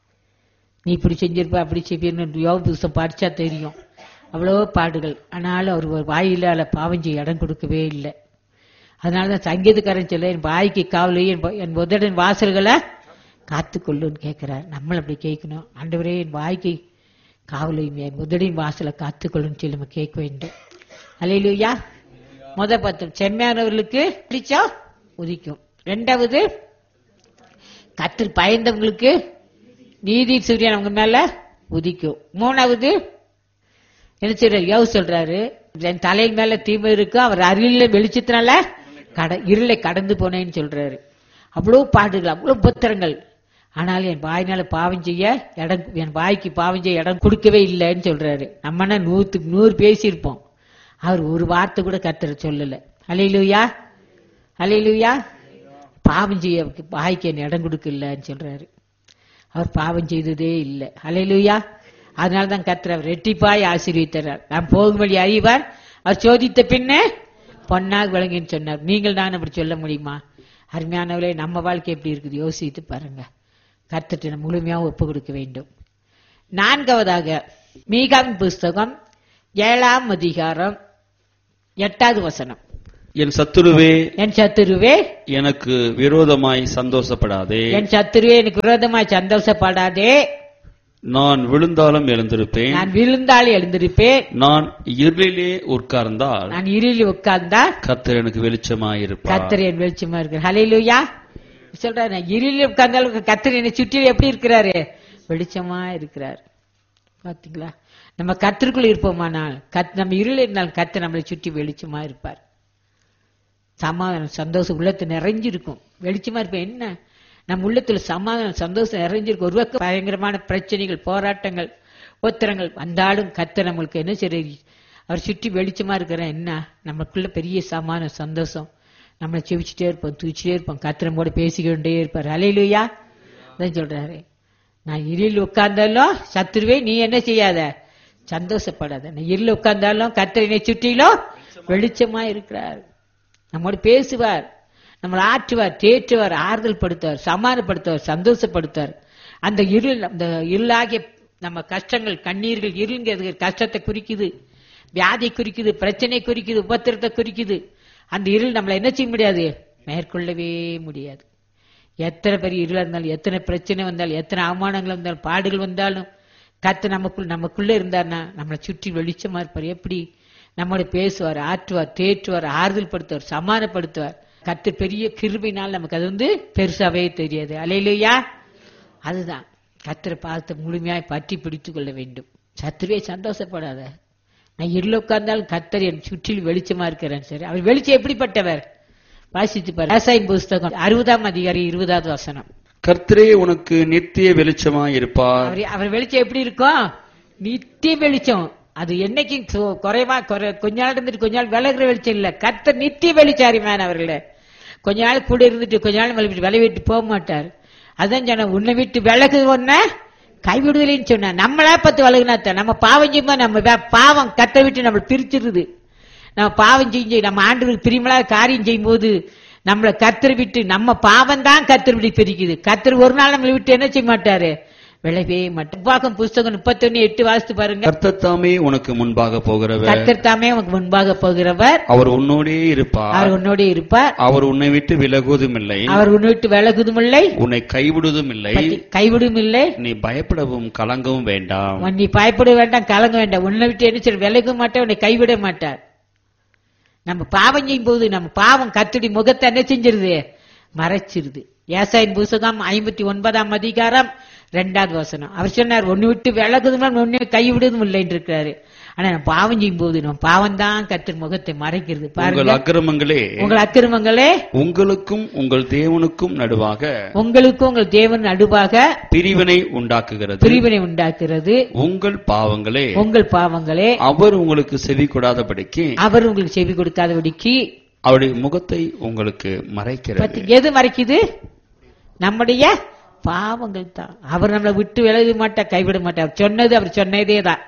நீ இப்படி செஞ்சிருப்ப அப்படி செய்வீன்னு யோக புதுசம் படிச்சா தெரியும் அவ்வளவோ பாடுகள் ஆனாலும் அவர் ஒரு வாயிலால பாவம் செய்ய இடம் கொடுக்கவே இல்லை அதனாலதான் சங்கீதக்காரன் சொல்ல என் வாய்க்கு காவலி என் வ- என் உதடன் வாசல்களை காத்துக்கொள்ளுன்னு கேட்கிறார் நம்மள அப்படி கேட்கணும் ஆண்டவரே என் வாய்க்கு காவலையும் என் உதடின் வாசலை காத்துக்கொள்ளுன்னு சொல்லி நம்ம கேட்க வேண்டும் அலையிலுயா முத பத்து செம்மையானவர்களுக்கு பிடிச்சா உதிக்கும் ரெண்டாவது கத்தில் பயந்தவங்களுக்கு நீதி சூரியன் அவங்க மேல உதிக்கும் மூணாவது என்ன செய்யறாரு யோவு சொல்றாரு என் தலையின் மேல தீமை இருக்கு அவர் அருளில வெளிச்சத்தினால கட இருளை கடந்து போனேன்னு சொல்றாரு அவ்வளவு பாடுகள் அவ்வளவு பத்திரங்கள் ஆனால் என் வாயினால பாவம் செய்ய இடம் என் வாய்க்கு பாவம் செய்ய இடம் கொடுக்கவே இல்லைன்னு சொல்றாரு நம்மனா நூத்துக்கு நூறு பேசியிருப்போம் அவர் ஒரு வார்த்தை கூட கத்துற சொல்லல அலையிலுயா அலையிலுயா பாவம் செய்ய வாய்க்கு என் இடம் கொடுக்கலன்னு சொல்றாரு அவர் பாவம் செய்ததே இல்லை அலையிலுயா அதனால தான் கர்த்தர் அவர் ரெட்டிப்பாய் ஆசீர்வித்தார் நான் போகும்படி அறிவார் அவர் சோதித்த பின்னே பொன்னாக விளங்கின்னு சொன்னார் நீங்கள் நான் அப்படி சொல்ல முடியுமா அருமையானவர்களே நம்ம வாழ்க்கை எப்படி இருக்குது யோசித்து பாருங்க கர்த்தர்ட்ட நம்ம முழுமையாக ஒப்பு கொடுக்க வேண்டும் நான்காவதாக மீகாவின் புஸ்தகம் ஏழாம் அதிகாரம் எட்டாவது வசனம் என் சத்துருவே என் சத்துருவே எனக்கு விரோதமாய் சந்தோஷப்படாதே என் சத்துருவே எனக்கு விரோதமாய் சந்தோஷப்படாதே நான் விழுந்தாலும் எழுந்திருப்பேன் நான் விழுந்தால் எழுந்திருப்பேன் நான் இருளிலே உட்கார்ந்தால் நான் இருளில் உட்கார்ந்தா கர்த்தர் எனக்கு வெளிச்சமாயிருப்பார் கத்தர் என் வெளிச்சமா இருக்கிறார் ஹalleluya சொல்றாரு நான் இருளில் உட்கார்ந்தாலும் கத்தர் என்னை சுற்றி எப்படி இருக்கிறாரு வெளிச்சமா இருக்கிறார் பாத்தீங்களா நம்ம கத்திற்குள் இருப்போமானால் கத் நம்ம இருளில் இருந்தால் கத்தர் நம்மளை சுற்றி வெளிச்சமா இருப்பார் சமாதானம் சந்தோஷம் உள்ளத்து நிறைஞ்சிருக்கும் வெளிச்சமா இருப்பேன் என்ன நம்ம உள்ளத்துல சமாதானம் சந்தோஷம் நிறைஞ்சிருக்கும் ஒரு பக்கம் பயங்கரமான பிரச்சனைகள் போராட்டங்கள் ஒத்திரங்கள் வந்தாலும் கத்த நம்மளுக்கு என்ன சரி அவர் சுற்றி வெளிச்சமா இருக்கிற என்ன நமக்குள்ள பெரிய சமாதானம் சந்தோஷம் நம்மளை செவிச்சுட்டே இருப்போம் தூச்சிட்டே இருப்போம் கத்திரமோட பேசிக்கொண்டே இருப்பார் அலையிலுயா அதான் சொல்றாரு நான் இருளில் உட்கார்ந்தாலும் சத்துருவே நீ என்ன செய்யாத சந்தோஷப்படாத நான் இருளில் உட்கார்ந்தாலும் கத்திரனை சுற்றிலும் வெளிச்சமா இருக்கிறார் நம்மோடு பேசுவார் நம்மளை ஆற்றுவார் தேற்றுவார் ஆறுதல் படுத்துவார் சமாதானப்படுத்துவார் சந்தோஷப்படுத்துவார் அந்த இருள் அந்த இருளாகிய நம்ம கஷ்டங்கள் கண்ணீர்கள் இருளுங்கிறது கஷ்டத்தை குறிக்குது வியாதி குறிக்குது பிரச்சனை குறிக்குது உபத்திரத்தை குறிக்குது அந்த இருள் நம்மளை என்ன செய்ய முடியாது மேற்கொள்ளவே முடியாது எத்தனை பெரிய இருளா இருந்தாலும் எத்தனை பிரச்சனை வந்தாலும் எத்தனை அவமானங்கள் வந்தாலும் பாடுகள் வந்தாலும் கத்து நமக்குள் நமக்குள்ள இருந்தார்னா நம்மளை சுற்றி வெளிச்சமா இருப்பார் எப்படி நம்மளோட பேசுவார் ஆற்றுவார் தேற்றுவார் ஆறுதல் படுத்துவார் சமாதானப்படுத்துவார் கத்து பெரிய கிருபினால் நமக்கு அது வந்து பெருசாவே தெரியாது அலையிலையா அதுதான் கத்திர பார்த்து முழுமையாய் பற்றி பிடித்துக் கொள்ள வேண்டும் சத்துருவே சந்தோஷப்படாத நான் இருள உட்கார்ந்தாலும் கத்தர் என் சுற்றில் வெளிச்சமா இருக்கிறேன் சரி அவர் வெளிச்சம் எப்படிப்பட்டவர் வாசித்து பாரு விவசாயம் புஸ்தகம் அறுபதாம் அதிகாரி இருபதாவது வசனம் கர்த்தரே உனக்கு நித்திய வெளிச்சமாய் இருப்பார் அவர் அவர் வெளிச்சம் எப்படி இருக்கும் நித்திய வெளிச்சம் அது என்னைக்கும் சு- குறைவா குறை கொஞ்ச நாள் இருந்துட்டு கொஞ்ச நாள் விலகுற வெளிச்சம் இல்ல கர்த்தர் நித்திய வெளிச்சாரிமேன் அவர்களே கொஞ்ச நாள் கூட இருந்துட்டு கொஞ்ச நாள் விலகிட்டு விலை விட்டு போக மாட்டார் அதான் சொன்ன உன்னை விட்டு விலகு ஒன்ன கைவிடுதலைன்னு சொன்ன நம்மளா பத்து விலகுனாத்த நம்ம பாவம் செய்யும்போது நம்ம வே- பாவம் கத்தை விட்டு நம்ம பிரிச்சிருது நம்ம பாவம் செஞ்சு நம்ம ஆண்டுக்கு பிரிமலா காரியம் செய்யும் போது நம்மளை கத்தர் விட்டு நம்ம பாவம் தான் கத்தர் விட்டு பிரிக்குது கத்தர் ஒரு நாள் நம்மளை விட்டு என்ன செய்ய மாட்டாரு விளைவே மாட்டார் பாக்கம் புஸ்தகம் முப்பத்தொன்னு எட்டு வாசித்து பாருங்க கர்த்தர் தாமே உனக்கு முன்பாக போகிறவர் கத்தர் தாமே உனக்கு முன்பாக போகிறவர் அவர் உன்னோடே இருப்பார் அவர் உன்னோட இருப்பார் அவர் உன்னை விட்டு விலகுவதும் இல்லை அவர் உன்னை விட்டு விலகுதும் இல்லை உன்னை கைவிடுவதும் இல்லை கைவிடும் இல்லை நீ பயப்படவும் கலங்கவும் வேண்டாம் நீ பயப்பட வேண்டாம் கலங்க வேண்டாம் உன்னை விட்டு என்ன செய்ய விலக மாட்டார் உன்னை கைவிட மாட்டார் நம்ம பாவம் செய்யும் போது நம்ம பாவம் கத்துடி முகத்தை என்ன செஞ்சிருது மறைச்சிருது ஏசாயின் புஸ்தகம் ஐம்பத்தி ஒன்பதாம் அதிகாரம் ரெண்டாவது வசனம் அவர் சொன்னார் ஒன்னு விட்டு விலகுதும் ஒன்னு கைவிடுவதும் இல்லைன்னு இருக்காரு ஆனா நம்ம பாவம் செய்யும் போது நம்ம பாவம் தான் கத்து முகத்தை மறைக்கிறது உங்கள் பாருங்க அக்கிரமங்களே உங்கள் அக்கிரமங்களே உங்களுக்கும் உங்கள் தேவனுக்கும் நடுவாக உங்களுக்கும் உங்கள் தேவன் நடுவாக பிரிவினை உண்டாக்குகிறது பிரிவினை உண்டாக்குறது உங்கள் பாவங்களே உங்கள் பாவங்களே அவர் உங்களுக்கு செவி கொடாதபடிக்கு அவர் உங்களுக்கு செவி கொடுக்காதபடிக்கு அவருடைய முகத்தை உங்களுக்கு மறைக்கிறது பத்து எது மறைக்குது நம்முடைய பாவங்கள் தான் அவர் நம்மளை விட்டு விலக மாட்டார் கைவிட மாட்டார் அவர் சொன்னது அவர் சொன்னதே தான்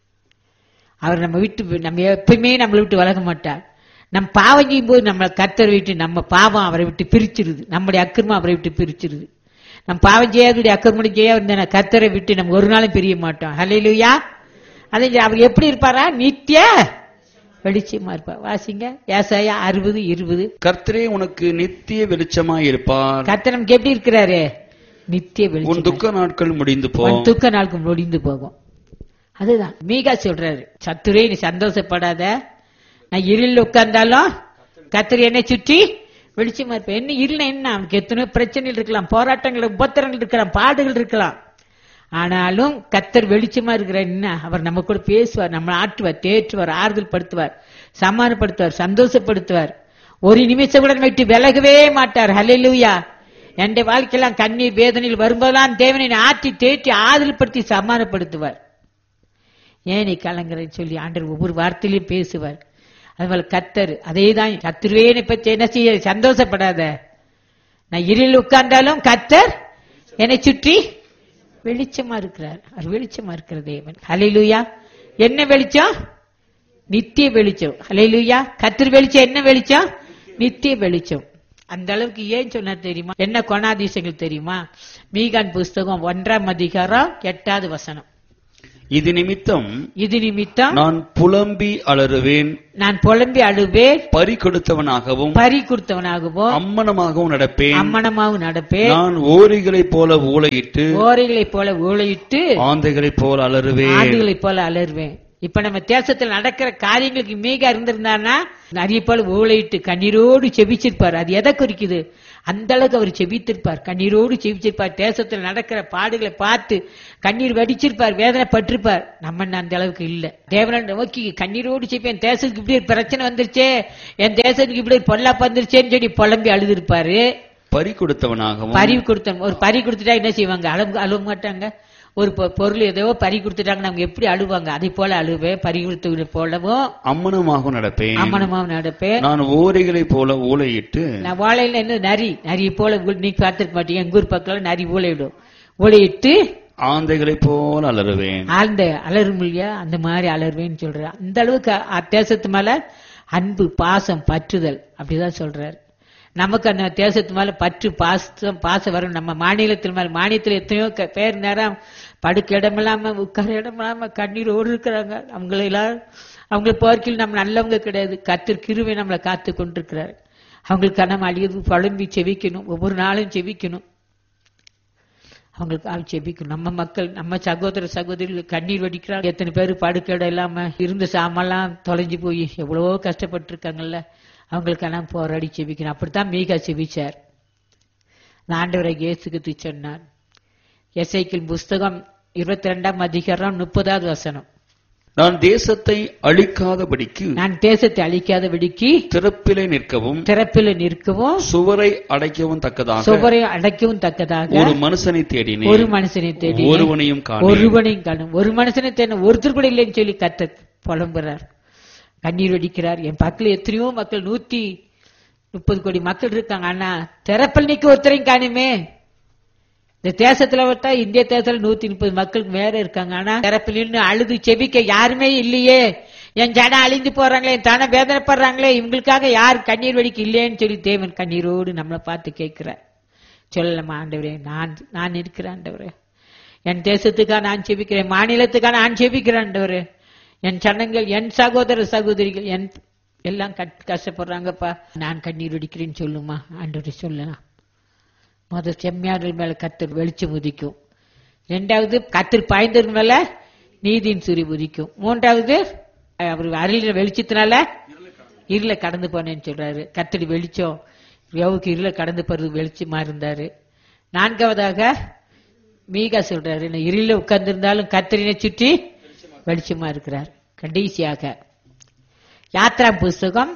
அவர் நம்ம விட்டு நம்ம எப்பவுமே நம்மளை விட்டு விலக மாட்டார் நம் பாவம் செய்யும் போது நம்மளை கத்தர் விட்டு நம்ம பாவம் அவரை விட்டு பிரிச்சிருது நம்முடைய அக்கிரமம் அவரை விட்டு பிரிச்சிருது நம்ம பாவம் செய்யாத அக்கிரமம் செய்ய இருந்த கத்தரை விட்டு நம்ம ஒரு நாளும் பிரிய மாட்டோம் ஹalleluya அதே அவர் எப்படி இருப்பாரா நித்திய வெளிச்சமா இருப்பார் வாசிங்க ஏசாயா அறுபது இருபது கர்த்தரே உனக்கு நித்திய வெளிச்சமாய் இருப்பார் கர்த்தர் நமக்கு எப்படி இருக்கிறாரு நித்திய உன் வெளிச்சம் துக்க நாட்கள் முடிந்து போ உன் துக்க நாளுக்கு முடிந்து போகும் அதுதான் மீகா சொல்றாரு சத்துரே நீ சந்தோஷப்படாத நான் இருளில் உட்கார்ந்தாலும் கத்தர் என்னை சுற்றி வெளிச்சமா இருப்பேன் என்ன இருள என்ன அவனுக்கு எத்தனையோ பிரச்சனைகள் இருக்கலாம் போராட்டங்கள் உபத்திரங்கள் இருக்கலாம் பாடுகள் இருக்கலாம் ஆனாலும் கத்தர் வெளிச்சமா இருக்கிற என்ன அவர் நம்ம கூட பேசுவார் நம்மளை ஆட்டுவார் தேற்றுவார் ஆறுதல் படுத்துவார் சமாதானப்படுத்துவார் சந்தோஷப்படுத்துவார் ஒரு நிமிஷம் கூட நம்ம விட்டு விலகவே மாட்டார் ஹalleluya என் வாழ்க்கையெல்லாம் கண்ணீர் வேதனையில் வரும்போதெல்லாம் தேவனை ஆற்றி தேற்றி ஆறுதல்படுத்தி சமாதானப்படுத்துவார் ஏன் நீ கலங்குறேன்னு சொல்லி ஆண்டவர் ஒவ்வொரு வார்த்தையிலையும் பேசுவார் அதுபோல கத்தர் அதே தான் கத்திருவேனை பற்றி என்ன செய்ய சந்தோஷப்படாத நான் இருளில் உட்கார்ந்தாலும் கத்தர் என்னை சுற்றி வெளிச்சமா இருக்கிறார் அவர் வெளிச்சமா இருக்கிற தேவன் ஹalleluya என்ன வெளிச்சம் நித்திய வெளிச்சம் ஹalleluya கத்தர் வெளிச்சம் என்ன வெளிச்சம் நித்திய வெளிச்சம் அந்த அளவுக்கு ஏன் சொன்னார் தெரியுமா என்ன கொணாதிசயங்கள் தெரியுமா மீகான் புஸ்தகம் ஒன்றாம் அதிகாரம் எட்டாவது வசனம் இது நிமித்தம் இது நிமித்தம் நான் புலம்பி அலறுவேன் நான் புலம்பி அழுவேன் பறி கொடுத்தவனாகவும் பறி கொடுத்தவனாகவும் அம்மனமாகவும் நடப்பேன் அம்மனமாகவும் நடப்பேன் நான் ஓரிகளைப் போல ஊளையிட்டு ஓரைகளைப் போல ஊழையிட்டு ஆந்தைகளைப் போல அலறுவேன் ஆண்டுகளைப் போல அலறுவேன் இப்ப நம்ம தேசத்தில் நடக்கிற காரியங்களுக்கு மீக இருந்திருந்தானா நிறைய போல ஊழையிட்டு கண்ணீரோடு செபிச்சிருப்பார் அது எதை குறிக்குது அந்த அளவுக்கு அவர் செபித்திருப்பார் கண்ணீரோடு செபிச்சிருப்பார் தேசத்தில் நடக்கிற பாடுகளை பார்த்து கண்ணீர் வடிச்சிருப்பார் வேதனைப்பட்டிருப்பார் நம்ம இன்னும் அந்த அளவுக்கு இல்ல தேவனை நோக்கி கண்ணீரோடு செப்பி என் தேசத்துக்கு இப்படி ஒரு பிரச்சனை வந்துருச்சே என் தேசத்துக்கு இப்படி ஒரு பொல்லாப்பு வந்துருச்சேன்னு சொல்லி புலம்பி அழுதுருப்பாரு பறி கொடுத்தவனாகவும் பறி கொடுத்த ஒரு பறி கொடுத்துட்டா என்ன செய்வாங்க அழுவு அழுவ மாட்டாங்க ஒரு பொ- பொருள் ஏதோ பறி கொடுத்துட்டாங்க நம்ம எப்படி அழுவாங்க அதை போல அழுவேன் பறி கொடுத்து போலவும் அம்மனமாகவும் நடப்பேன் அம்மனமாவும் நடப்பேன் நான் ஓரிகளைப் போல ஊளையிட்டு நான் வாழையில என்ன நரி நரி போல உ- நீ பார்த்திருக்க மாட்டீங்க எங்க ஊர் பக்கத்துல நரி ஊழையிடும் ஊழையிட்டு ஆந்தைகளைப் போல அலறுவேன் ஆழ்ந்த அலறும் இல்லையா அந்த மாதிரி அலறுவேன்னு சொல்றாரு அந்த அளவுக்கு அ- தேசத்து மேல அன்பு பாசம் பற்றுதல் அப்படிதான் சொல்றாரு நமக்கு அந்த தேசத்து மேல பற்று பாசம் பாசம் வரும் நம்ம மாநிலத்தில் மேல மாநிலத்தில் எத்தனையோ க- பேர் நேரம் படுக்க இடம் இல்லாம உட்கார இடம் இல்லாம கண்ணீரோடு இருக்கிறாங்க அவங்களெல்லாம் அவங்களை போர்க்கில் நம்ம நல்லவங்க கிடையாது கத்தர் கிருவை நம்மளை காத்து கொண்டிருக்கிறாரு அவங்களுக்கு நம்ம அழியது புலம்பி செவிக்கணும் ஒவ்வொரு நாளும் செவிக்கணும் அவங்களுக்கு ஆள் செபிக்கணும் நம்ம மக்கள் நம்ம சகோதர சகோதரிகள் கண்ணீர் வடிக்கிறாங்க எத்தனை பேர் படுக்கடை இல்லாம இருந்த சாமெல்லாம் தொலைஞ்சு போய் எவ்வளவோ கஷ்டப்பட்டு இருக்காங்கல்ல அவங்களுக்கெல்லாம் போராடி செபிக்கணும் அப்படித்தான் மீகா செபிச்சார் நான் ஆண்டவரை இயேசுக்கு சொன்னார் எசைக்கில் புஸ்தகம் இருபத்தி ரெண்டாம் அதிகாரம் முப்பதாவது வசனம் நான் தேசத்தை அழிக்காதபடிக்கு நான் தேசத்தை அழிக்காத விடுக்கி திறப்பிலே நிற்கவும் திறப்பில் நிற்கவும் சுவரை அடைக்கவும் தக்கதாக சுவரை அடைக்கவும் தக்கதாக ஒரு மனுஷனை தேடினேன் ஒரு மனுஷனை தேடி ஒருவனையும் காணேன் ஒருவனையும் காணும் ஒரு மனுஷனை தேடி ஒருத்தர் கூட இல்லைன்னு சொல்லி கத்த புலம்புறார் கண்ணீர் வடிக்கிறார் என் பக்கத்துல எத்தனையோ மக்கள் நூத்தி முப்பது கோடி மக்கள் இருக்காங்க ஆனா திறப்பில் நிக்க ஒருத்தரையும் காணுமே இந்த தேசத்துல விட்டா இந்திய தேசத்துல நூத்தி முப்பது மக்களுக்கு மேல இருக்காங்க ஆனா திறப்பில் நின்னு அழுது செபிக்க யாருமே இல்லையே என் ஜனம் அழிந்து போறாங்களே என் தன வேதனைப்படுறாங்களே இவங்களுக்காக யார் கண்ணீர் வடிக்க இல்லையேன்னு சொல்லி தேவன் கண்ணீரோடு நம்மளை பார்த்து கேட்கிறார் சொல்லலாமா ஆண்டவரே நான் நான் இருக்கிறேன் ஆண்டவரே என் தேசத்துக்காக நான் செபிக்கிறேன் மாநிலத்துக்காக நான் செபிக்கிறேன் ஆண்டவரே என் சனங்கள் என் சகோதர சகோதரிகள் என் எல்லாம் கட்- கஷ்டப்படுறாங்கப்பா நான் கண்ணீர் வடிக்கிறேன்னு சொல்லுமா ஆண்டவரே சொல்லலாம் முத செம்மையாளர் மேல கத்தர் வெளிச்சம் உதிக்கும் ரெண்டாவது கத்தர் பாய்ந்தவர் மேல நீதியின் சூரிய உதிக்கும் மூன்றாவது அவர் அருளின வெளிச்சத்தினால இருள கடந்து போனேன்னு சொல்றாரு கத்தடி வெளிச்சம் யோவுக்கு இருள கடந்து போறது வெளிச்சமா இருந்தாரு நான்காவதாக மீகா சொல்றாரு நான் இருள உட்கார்ந்திருந்தாலும் கத்தரினை சுற்றி வெளிச்சமா இருக்கிறார் கடைசியாக யாத்ரா புஸ்தகம்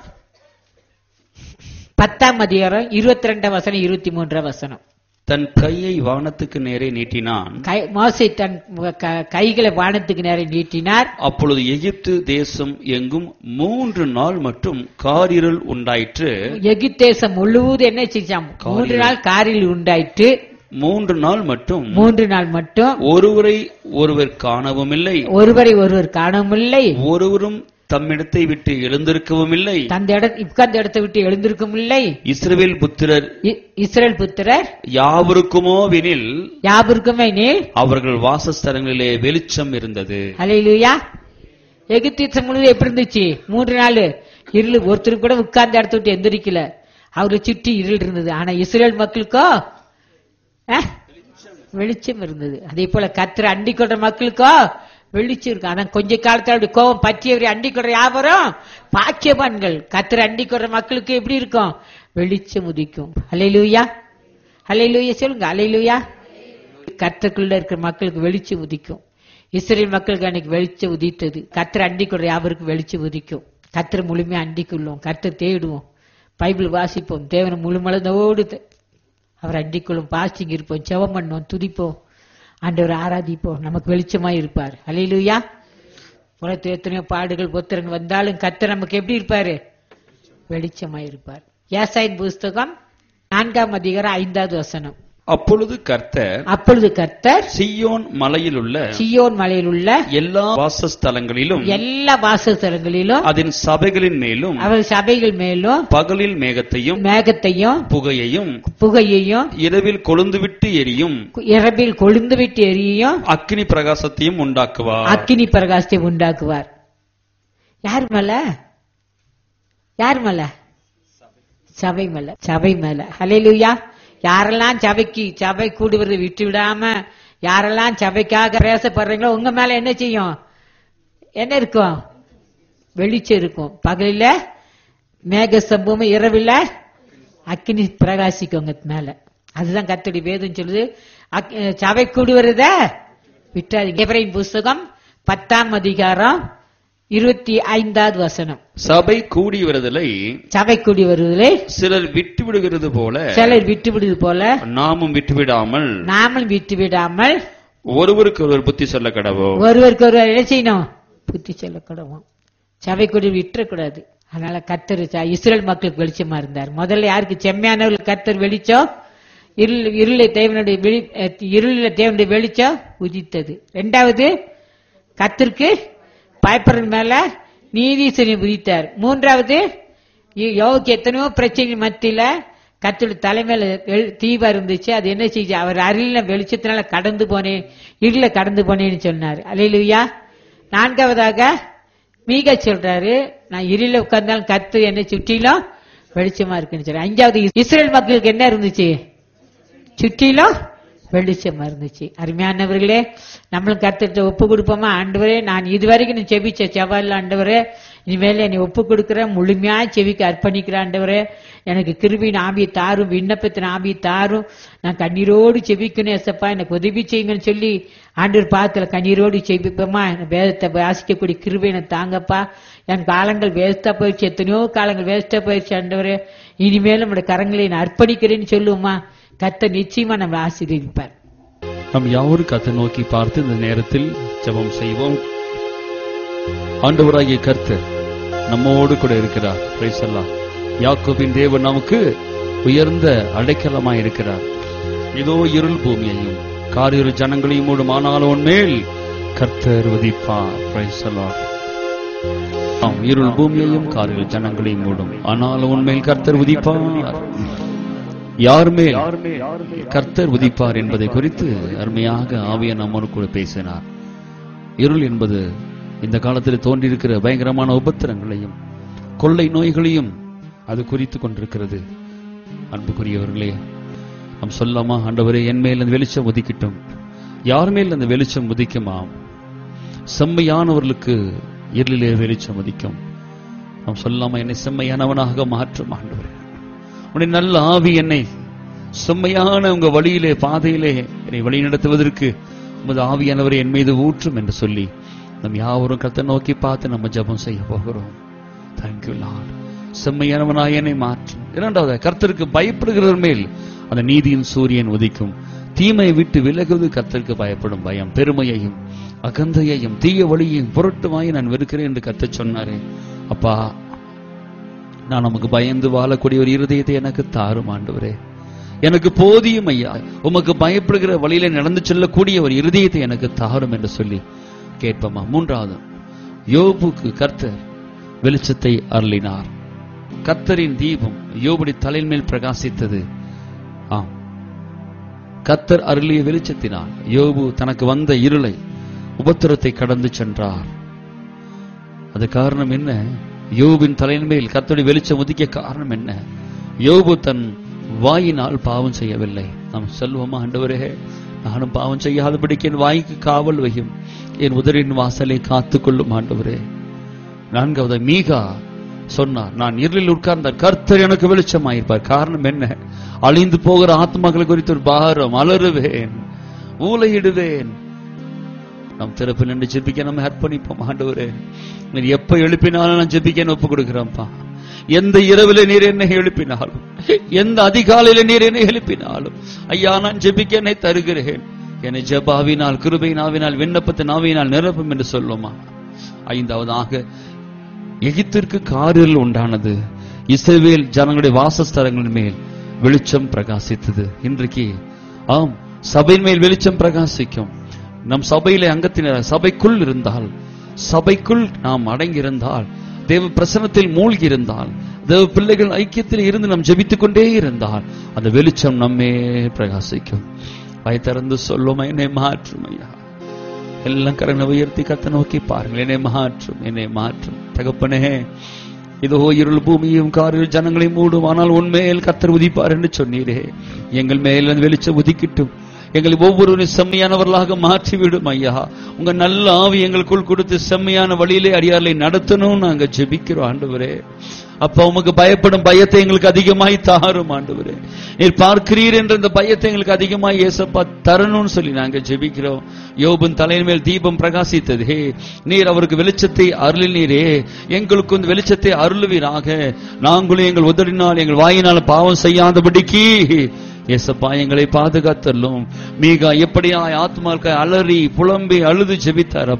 பத்தாம் அதிகாரம் இருபத்தி ரெண்டாம் வசனம் இருபத்தி மூன்றாம் வசனம் தன் கையை வானத்துக்கு நேரே நீட்டினான் கை மோசை தன் க- கைகளை வானத்துக்கு நேரம் நீட்டினார் அப்பொழுது எகிப்து தேசம் எங்கும் மூன்று நாள் மட்டும் காரிருள் உண்டாயிற்று எகிப்தேசம் முழுவதும் என்ன செஞ்சான் மூன்று நாள் காரில் உண்டாயிற்று மூன்று நாள் மட்டும் மூன்று நாள் மட்டும் ஒருவரை ஒருவர் காணவும் இல்லை ஒருவரை ஒருவர் காணவில்லை ஒருவரும் தம்மிடத்தை விட்டு எழுந்திருக்கவும் இல்லை தந்த இடம் உட்கார்ந்த இடத்தை விட்டு எழுந்திருக்கும் இல்லை இஸ்ரவேல் புத்திரர் இ- இஸ்ரேல் புத்திரர் யாவருக்குமோவெனில் யாவருக்குமே நீர் அவர்கள் வாசஸ்தலங்களிலே வெளிச்சம் இருந்தது அலையிலுயா எகிப்தேசம் முழுவதும் எப்படி இருந்துச்சு மூன்று நாள் இருள் ஒருத்தர் கூட உட்கார்ந்த இடத்த விட்டு எந்திரிக்கல அவரை சுற்றி இருள் இருந்தது ஆனா இஸ்ரேல் மக்களுக்கோ அஹ், வெளிச்சம் இருந்தது அதே போல கத்திர அண்டி கொள்ற மக்களுக்கோ வெளிச்சம் இருக்கு ஆனா கொஞ்ச காலத்துல அப்படி கோபம் பற்றியவரை அண்டி கொள்ற யாவரும் பாக்கியவான்கள் கத்திர அண்டி கொள்ற மக்களுக்கு எப்படி இருக்கும் வெளிச்சம் உதிக்கும் அலையிலுயா அலையிலுயா சொல்லுங்க அலையிலுயா கர்த்தருக்குள்ள இருக்கிற மக்களுக்கு வெளிச்சம் உதிக்கும் இஸ்ரேல் மக்களுக்கு அன்னைக்கு வெளிச்சம் உதித்தது கர்த்தர் அண்டிக்குள்ள யாவருக்கும் வெளிச்சம் உதிக்கும் கர்த்தர் முழுமையா அண்டிக்குள்ளோம் கர்த்தர் தேடுவோம் பைபிள் வாசிப்போம் தேவனை முழுமளந்தோடு தே- அவர் அண்டிக்குள்ளும் பாஸ்டிங் இருப்போம் ஜெபம் பண்ணுவோம் துதிப்போம் ஆண்டவர் ஆராதிப்போம் நமக்கு வெளிச்சமா இருப்பார் அலையிலுயா உலகத்தில் எத்தனையோ பாடுகள் பொத்திரன் வந்தாலும் கர்த்தர் நமக்கு எப்படி இருப்பாரு வெளிச்சமா இருப்பார் ஏசாயின் புஸ்தகம் நான்காம் அதிகாரம் ஐந்தாவது வசனம் அப்பொழுது கர்த்தர் அப்பொழுது கர்த்தர் சியோன் மலையில் உள்ள சியோன் மலையில் உள்ள எல்லா வாசஸ்தலங்களிலும் எல்லா வாசஸ்தலங்களிலும் அதன் சபைகளின் மேலும் அவர் சபைகள் மேலும் பகலில் மேகத்தையும் மேகத்தையும் புகையையும் புகையையும் இரவில் கொழுந்துவிட்டு எரியும் இரவில் கொழுந்து விட்டு எரியும் அக்கினி பிரகாசத்தையும் உண்டாக்குவார் அக்கினி பிரகாசத்தை உண்டாக்குவார் யார் மேல யார் மேல சபை மேல சபை மேல ஹalleluya யாரெல்லாம் சபைக்கு சபை கூடுவதை விட்டு விடாம யாரெல்லாம் சபைக்காக பேசப்படுறீங்களோ உங்க மேல என்ன செய்யும் என்ன இருக்கும் வெளிச்சம் இருக்கும் பகலில மேக சம்பவம் இரவில அக்கினி பிரகாசிக்கும் உங்க மேல அதுதான் கத்தடி வேதம் சொல்லுது அக்- சபை கூடுவத விட்டாதீங்க எபிரேயர் புஸ்தகம் பத்தாம் அதிகாரம் இருபத்தி ஐந்தாவது வசனம் சபை கூடி வருதலை சபை கூடி வருவதிலே சிலர் விட்டு விடுகிறது போல சிலர் விட்டு விடுவது போல நாமும் விட்டுவிடாமல் நாமும் விட்டு விடாமல் ஒருவருக்கு ஒருவர் புத்தி சொல்ல கடவோம் ஒருவருக்கு ஒருவர் என்ன செய்யணும் புத்தி சொல்லக்கூடவும் சபை கொடி விட்டுறக்கூடாது அதனால கத்தர் ச- இஸ்ரேல் மக்களுக்கு வெளிச்சமா இருந்தார் முதல்ல யாருக்கு செம்மையானவர்கள் கத்தர் வெளிச்சம் இருள் இருளை தேவனுடைய வெளி அஹ், இருளில தேவனுடைய வெளிச்சம் உதித்தது ரெண்டாவது கத்திற்கு பயப்படுறது மேல நீதீசனை உதித்தார் மூன்றாவது இ- யோவுக்கு எத்தனையோ பிரச்சனை மத்தியில கத்தோட தலைமையில வெள்- தீபம் இருந்துச்சு அது என்ன செய்யுச்சு அவர் அருளின வெளிச்சத்தினால கடந்து போனேன் இருள கடந்து போனேன்னு சொன்னார் அலையிலுயா நான்காவதாக மீக சொல்றாரு நான் இருள உட்கார்ந்தாலும் கத்து என்னை சுற்றிலும் வெளிச்சமா இருக்குன்னு சொல்றேன் அஞ்சாவது இஸ்ரேல் மக்களுக்கு என்ன இருந்துச்சு சுற்றிலும் வெளிச்சமா இருந்துச்சு அருமையானவர்களே நம்மளும் கத்துட்டு ஒப்பு கொடுப்போமா ஆண்டவரே நான் இதுவரைக்கும் நான் செபிச்ச செவ்வாயில் ஆண்டவரே இனிமேல் என்னை ஒப்பு கொடுக்கிறேன் முழுமையா செவிக்கு அர்ப்பணிக்கிறேன் ஆண்டவரே எனக்கு கிருபின் ஆவியை தாரும் விண்ணப்பத்தின் ஆவியை தாரும் நான் கண்ணீரோடு செவிக்கணும் எசப்பா எனக்கு உதவி செய்யுங்கன்னு சொல்லி ஆண்டவர் பாத்துல கண்ணீரோடு செவிப்போமா எனக்கு வேதத்தை வாசிக்கக்கூடிய கிருபை எனக்கு தாங்கப்பா என் காலங்கள் வேஸ்டா போயிடுச்சு எத்தனையோ காலங்கள் வேஸ்டா போயிடுச்சு ஆண்டவரே இனிமேல் நம்முடைய கரங்களை நான் அர்ப்பணிக்கிறேன்னு சொல்லுவோமா கத்த நிச்சயமா நம்ம ஆசீர்வதிப்பார் நம் யாவரும் கத்தை நோக்கி பார்த்து இந்த நேரத்தில் ஜெபம் செய்வோம் ஆண்டவராகிய கர்த்தர் நம்மோடு கூட இருக்கிறார் Praise the Lord. யாக்கோபின் தேவன் நமக்கு உயர்ந்த அடைக்கலமாய் இருக்கிறார் இதோ இருள் பூமியையும் காரிரு ஜனங்களையும் மூடும் ஆனாலும் மேல் கர்த்தர் உதிப்பார் Praise the Lord. ஆம், இருள் பூமியையும் காரிரு ஜனங்களையும் மூடும் ஆனாலும் உண்மையில் கர்த்தர் உதிப்பார் யார் மேல் கர்த்தர் உதிப்பார் என்பதை குறித்து அருமையாக ஆவிய நம்மோடு கூட பேசினார் இருள் என்பது இந்த காலத்தில் தோன்றியிருக்கிற பயங்கரமான உபத்திரங்களையும் கொள்ளை நோய்களையும் அது குறித்து கொண்டிருக்கிறது அன்புக்குரியவர்களே நாம் சொல்லாமா ஆண்டவரே என் மேல் அந்த வெளிச்சம் உதிக்கட்டும் யார் மேல் அந்த வெளிச்சம் உதிக்குமாம் செம்மையானவர்களுக்கு இருளிலே வெளிச்சம் உதிக்கும் நாம் சொல்லாமா என்னை செம்மையானவனாக மாற்றும் ஆண்டவரே உன்னை நல்ல ஆவி என்னை செம்மையான உங்க வழியிலே பாதையிலே என்னை வழி நடத்துவதற்கு உமது ஆவியானவரை என் மீது ஊற்றும் என்று சொல்லி நம் யாவரும் கத்தை நோக்கி பார்த்து நம்ம ஜெபம் செய்ய போகிறோம் தேங்க்யூ லார்ட் செம்மையானவனாய் என்னை மாற்றும் இரண்டாவது கர்த்தருக்கு பயப்படுகிறவர் மேல் அந்த நீதியின் சூரியன் உதிக்கும் தீமையை விட்டு விலகுவது கர்த்தருக்கு பயப்படும் பயம் பெருமையையும் அகந்தையையும் தீய வழியையும் புரட்டுமாய் நான் வெறுக்கிறேன் என்று கர்த்தர் சொன்னாரே அப்பா நான் நமக்கு பயந்து வாழக்கூடிய ஒரு இருதயத்தை எனக்கு தாரும் ஆண்டவரே எனக்கு போதியும் ஐயா உமக்கு பயப்படுகிற வழியில நடந்து செல்லக்கூடிய ஒரு இருதயத்தை எனக்கு தாரும் என்று சொல்லி கேட்போமா மூன்றாவது யோபுக்கு கர்த்தர் வெளிச்சத்தை அருளினார் கர்த்தரின் தீபம் யோபுடி தலையின் மேல் பிரகாசித்தது ஆம் கர்த்தர் அருளிய வெளிச்சத்தினால் யோபு தனக்கு வந்த இருளை உபத்திரத்தை கடந்து சென்றார் அது காரணம் என்ன யோபின் தலையின் மேல் கர்த்தருடைய வெளிச்சம் உதிக்க காரணம் என்ன யோபு தன் வாயினால் பாவம் செய்யவில்லை நாம் சொல்வோமா ஆண்டவரே நானும் பாவம் செய்யாதபடிக்கு என் வாய்க்கு காவல் வையும் என் உதரின் வாசலை காத்துக் கொள்ளும் ஆண்டவரே நான்காவது மீகா சொன்னார் நான் இருளில் உட்கார்ந்த கர்த்தர் எனக்கு வெளிச்சமாயிருப்பார் காரணம் என்ன அழிந்து போகிற ஆத்மாக்கள் குறித்து ஒரு பாரம் அலறுவேன் ஊலையிடுவேன் நம் திறப்பில் நின்று ஜெபிக்க நம்ம அர்ப்பணிப்போம் ஆண்டவரே நீர் எப்ப எழுப்பினாலும் நான் ஜெபிக்க ஒப்பு கொடுக்கிறேன்ப்பா எந்த இரவில நீர் என்னை எழுப்பினாலும் எந்த அதிகாலையில நீர் என்னை எழுப்பினாலும் ஐயா நான் ஜெபிக்க என்னை தருகிறேன் என்னை ஜெபாவினால் கிருபையினாவினால் விண்ணப்பத்தின் ஆவியினால் நிரப்பும் என்று சொல்லுமா ஐந்தாவதாக எகிப்திற்கு காரில் உண்டானது இஸ்ரவேல் ஜனங்களுடைய வாசஸ்தலங்களின் மேல் வெளிச்சம் பிரகாசித்தது இன்றைக்கு ஆம் சபையின் மேல் வெளிச்சம் பிரகாசிக்கும் நம் சபையிலே அங்கத்தினர் சபைக்குள் இருந்தால் சபைக்குள் நாம் அடங்கியிருந்தால் தேவ பிரசனத்தில் மூழ்கி இருந்தால் தேவ பிள்ளைகள் ஐக்கியத்தில் இருந்து நாம் ஜெபித்துக் கொண்டே இருந்தால் அந்த வெளிச்சம் நம்மே பிரகாசிக்கும் வாய் திறந்து சொல்லும் என்னை மாற்றும் ஐயா எல்லாம் கரங்களை உயர்த்தி கத்த நோக்கி பாருங்கள் என்னை மாற்றும் என்னை மாற்றும் தகப்பனே இதோ இருள் பூமியும் காரில் ஜனங்களை மூடும் ஆனால் உண்மையில் கத்தர் உதிப்பார் என்று சொன்னீரே எங்கள் மேல் அந்த வெளிச்சம் உதிக்கட்டும் எங்களை ஒவ்வொருவரும் செம்மையானவர்களாக மாற்றிவிடும் ஐயா உங்க நல்ல ஆவி எங்களுக்குள் கொடுத்து செம்மையான வழியிலே அடியார்களை நடத்தணும் நாங்க ஜெபிக்கிறோம் ஆண்டவரே அப்ப உமக்கு பயப்படும் பயத்தை எங்களுக்கு அதிகமாய் தாரும் ஆண்டவரே நீர் பார்க்கிறீர் என்ற இந்த பயத்தை எங்களுக்கு அதிகமாய் ஏசப்பா தரணும்னு சொல்லி நாங்க ஜெபிக்கிறோம் யோபின் தலையின் மேல் தீபம் பிரகாசித்ததே நீர் அவருக்கு வெளிச்சத்தை அருளினீரே எங்களுக்கு இந்த வெளிச்சத்தை அருளுவீராக நாங்களும் எங்கள் உதடினால் எங்கள் வாயினால் பாவம் செய்யாதபடிக்கு ஏசப்பா எங்களை பாதுகாத்தல்லும் மீகா எப்படியா ஆத்மாக்கள் அலறி புலம்பி அழுது ஜெபித்தார்